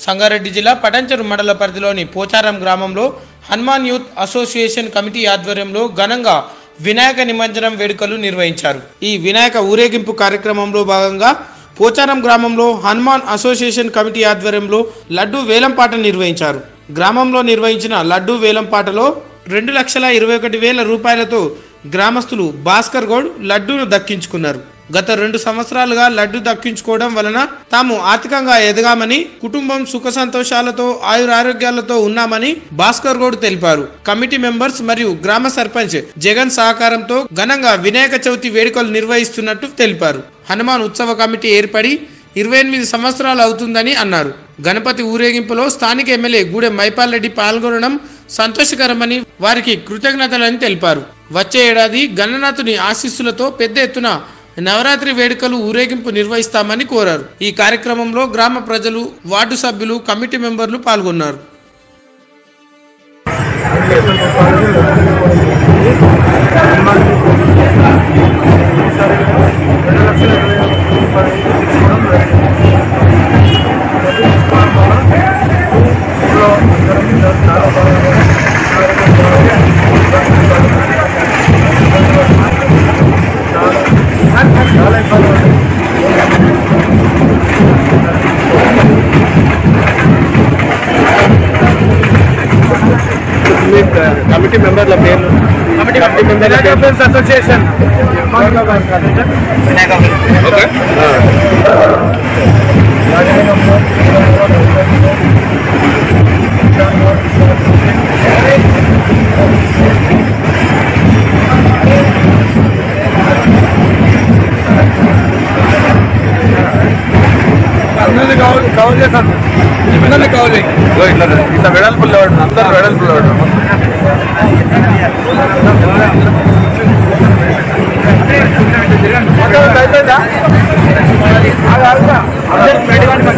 సంగారెడ్డి జిల్లా పటంచెరు మండల పరిధిలోని పోచారం గ్రామంలో హనుమాన్ యూత్ అసోసియేషన్ కమిటీ ఆధ్వర్యంలో ఘనంగా వినాయక నిమజ్జనం వేడుకలు నిర్వహించారు ఈ వినాయక ఊరేగింపు కార్యక్రమంలో భాగంగా పోచారం గ్రామంలో హనుమాన్ అసోసియేషన్ కమిటీ ఆధ్వర్యంలో లడ్డు వేలంపాట నిర్వహించారు గ్రామంలో నిర్వహించిన లడ్డు వేలంపాటలో రెండు లక్షల ఇరవై ఒకటి వేల రూపాయలతో గ్రామస్తులు భాస్కర్ గౌడ్ లడ్డూను దక్కించుకున్నారు గత రెండు సంవత్సరాలుగా లడ్డు దక్కించుకోవడం వలన తాము ఆర్థికంగా ఎదగామని కుటుంబం సుఖ సంతోషాలతో ఆయురారోగ్యాలతో ఉన్నామని భాస్కర్ గౌడ్ తెలిపారు కమిటీ మెంబర్స్ మరియు గ్రామ సర్పంచ్ జగన్ సహకారంతో ఘనంగా వినాయక చవితి వేడుకలు నిర్వహిస్తున్నట్టు తెలిపారు హనుమాన్ ఉత్సవ కమిటీ ఏర్పడి ఇరవై ఎనిమిది సంవత్సరాలు అవుతుందని అన్నారు గణపతి ఊరేగింపులో స్థానిక ఎమ్మెల్యే గూడెం మైపాల్ రెడ్డి పాల్గొనడం సంతోషకరమని వారికి కృతజ్ఞతలని తెలిపారు వచ్చే ఏడాది గణనాథుని ఆశీస్సులతో పెద్ద ఎత్తున నవరాత్రి వేడుకలు ఊరేగింపు నిర్వహిస్తామని కోరారు ఈ కార్యక్రమంలో గ్రామ ప్రజలు వార్డు సభ్యులు కమిటీ మెంబర్లు పాల్గొన్నారు కమిటీ మెంబర్ల పేర్లు కమిటీ కమిటీ మెంబర్ల ఫ్రెండ్స్ అసోసియేషన్ ఓకే అందరినీ కవర్ కవర్ చేస్తాను అందరినీ కవర్ చేయి ఇట్లా ఇట్లా వెడల్పుల్లో అందరు వెడల్పుల్లో అయిపోయిందా